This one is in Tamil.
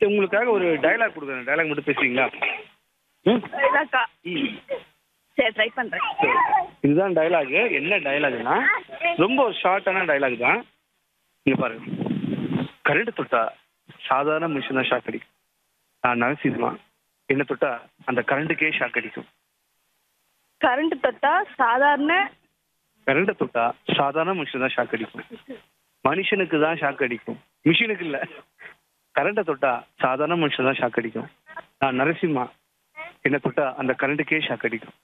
சரி உங்களுக்காக ஒரு டயலாக் கொடுக்குறேன் டயலாக் மட்டும் பேசுறீங்களா ம் இதாக்கா ம் சரி ட்ரை பண்றேன் இதுதான் டயலாக் என்ன டயலாக்னா ரொம்ப ஒரு ஷார்ட்டான டயலாக் தான் இங்க பாருங்க கரண்ட் தொட்டா சாதாரண மிஷின் தான் ஷாக் அடிக்கும் நான் நரசிம்மா என்ன தொட்டா அந்த கரண்ட்டுக்கே ஷாக் அடிக்கும் கரண்ட் தொட்டா சாதாரண கரண்ட்டை தொட்டா சாதாரண மிஷின் தான் ஷாக் அடிக்கும் மனுஷனுக்கு தான் ஷாக் அடிக்கும் மிஷினுக்கு இல்ல கரண்ட்டை தொட்டா சாதாரண மனுஷன் தான் ஷாக் அடிக்கும் நான் நரசிம்மா என்ன தொட்டா அந்த கரண்ட்டுக்கே ஷாக் அடிக்கும்